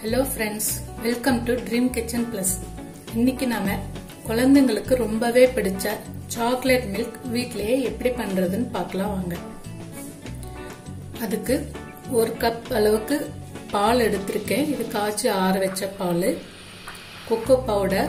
hello friends welcome to dream kitchen plus இன்னைக்கு நாம குழந்தைங்களுக்கு ரொம்பவே பிடிச்ச சாக்லேட் மில்க் வீட்லயே எப்படி பண்றதுன்னு பார்க்கலாம் வாங்க அதுக்கு ஒரு கப் அளவுக்கு பால் எடுத்திருக்கேன் இது காய்ச்சி ஆற வச்ச பால் cocoa powder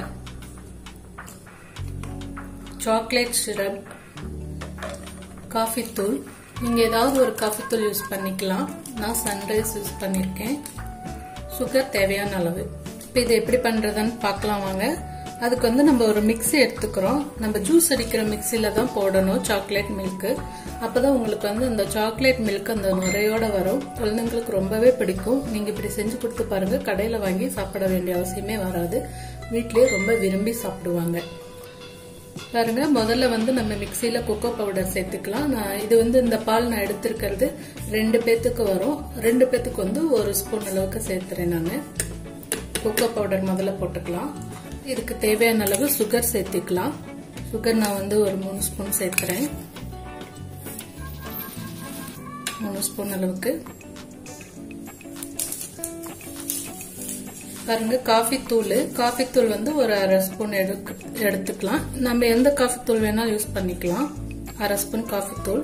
chocolate syrup coffee தூள் நீங்க ஏதாவது ஒரு காஃபி தூள் யூஸ் பண்ணிக்கலாம் நான் சன்ரைஸ் யூஸ் பண்ணிருக்கேன் சுகர் தேவையான அளவு இப்போ இது எப்படி பண்றதுன்னு பார்க்கலாம் வாங்க அதுக்கு வந்து நம்ம ஒரு மிக்ஸி எடுத்துக்கிறோம் நம்ம ஜூஸ் அடிக்கிற மிக்சியில தான் போடணும் சாக்லேட் மில்க் அப்பதான் உங்களுக்கு வந்து அந்த சாக்லேட் மில்க் அந்த நுரையோட வரும் குழந்தைங்களுக்கு ரொம்பவே பிடிக்கும் நீங்க இப்படி செஞ்சு கொடுத்து பாருங்க கடையில வாங்கி சாப்பிட வேண்டிய அவசியமே வராது வீட்லயே ரொம்ப விரும்பி சாப்பிடுவாங்க பாருங்க முதல்ல வந்து நம்ம மிக்சியில கொக்கோ பவுடர் சேர்த்துக்கலாம் நான் இது வந்து இந்த பால் நான் எடுத்திருக்கிறது ரெண்டு பேத்துக்கு வரும் ரெண்டு பேத்துக்கு வந்து ஒரு ஸ்பூன் அளவுக்கு சேர்த்துறேன் நான் கொக்கோ பவுடர் முதல்ல போட்டுக்கலாம் இதுக்கு தேவையான அளவு சுகர் சேர்த்துக்கலாம் சுகர் நான் வந்து ஒரு மூணு ஸ்பூன் சேர்த்துறேன் மூணு ஸ்பூன் அளவுக்கு பாருங்க காஃபி தூள் காஃபி தூள் வந்து ஒரு அரை ஸ்பூன் எடுத்துக்கலாம் நம்ம எந்த காஃபி தூள் வேணாலும் யூஸ் பண்ணிக்கலாம் அரை ஸ்பூன் காஃபி தூள்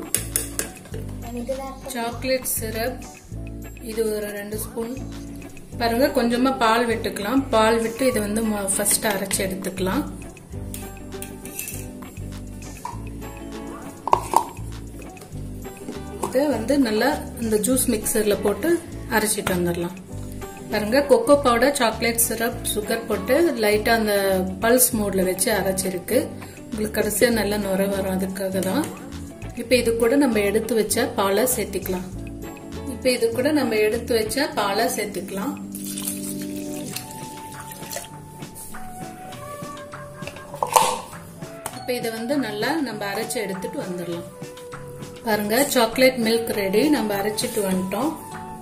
சாக்லேட் சிரப் இது ஒரு ரெண்டு ஸ்பூன் பாருங்க கொஞ்சமா பால் விட்டுக்கலாம் பால் விட்டு இதை வந்து ஃபர்ஸ்ட் அரைச்சி எடுத்துக்கலாம் இதை வந்து நல்லா இந்த ஜூஸ் மிக்சர்ல போட்டு அரைச்சிட்டு வந்துடலாம் பாருங்க cocoa powder chocolate syrup sugar போட்டு லைட்டா அந்த பல்ஸ் மோட்ல வச்சு அரைச்சிருக்கு உங்களுக்கு கடைசியா நல்ல நுர வரும் அதுக்காக தான் இப்ப இது கூட நம்ம எடுத்து வச்ச பாலை சேர்த்துக்கலாம் இப்ப இது கூட நம்ம எடுத்து வச்ச பாலை சேர்த்துக்கலாம் இப்ப இதை வந்து நல்லா நம்ம அரைச்சு எடுத்துட்டு வந்துடலாம் பாருங்க சாக்லேட் மில்க் ரெடி நம்ம அரைச்சிட்டு வந்துட்டோம்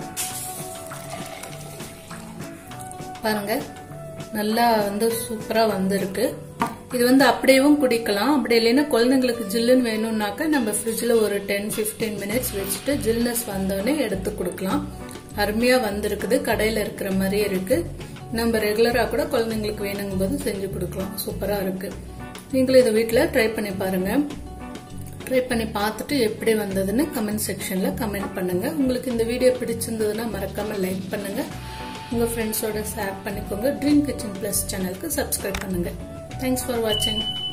பாருங்க நல்லா வந்து சூப்பரா வந்திருக்கு இது வந்து அப்படியேவும் குடிக்கலாம் அப்படி இல்லைன்னா குழந்தைங்களுக்கு ஜில்லுன்னு வேணும்னாக்க நம்ம ஃப்ரிட்ஜில் ஒரு டென் பிப்டீன் மினிட்ஸ் வச்சுட்டு ஜில்னஸ் வந்தோடனே எடுத்து கொடுக்கலாம் அருமையா வந்திருக்குது கடையில இருக்கிற மாதிரியே இருக்கு நம்ம ரெகுலரா கூட குழந்தைங்களுக்கு வேணுங்கும் போது செஞ்சு கொடுக்கலாம் சூப்பரா இருக்கு நீங்களும் இதை வீட்டில் ட்ரை பண்ணி பாருங்க ட்ரை பண்ணி பார்த்துட்டு எப்படி வந்ததுன்னு கமெண்ட் செக்ஷன்ல கமெண்ட் பண்ணுங்க உங்களுக்கு இந்த வீடியோ பிடிச்சிருந்ததுன்னா மறக்காம லைக் பண்ணுங்க உங்க ஃப்ரெண்ட்ஸோட ஷேர் பண்ணிக்கோங்க ட்ரீம் கிச்சன் பிளஸ் சேனலுக்கு சப்ஸ்கிரைப் பண்ணுங்க தேங்க்ஸ் ஃபார் வாட்சிங்